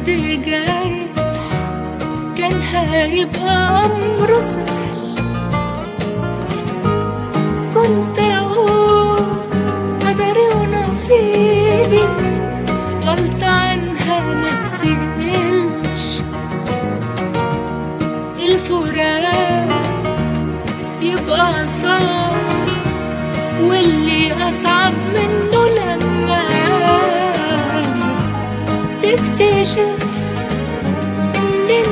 حد جرح كان هيبقى أمره سهل كنت أقول قدري ونصيبي غلطة عنها ما تسهلش الفراق يبقى صعب واللي أصعب منه لما تكتشف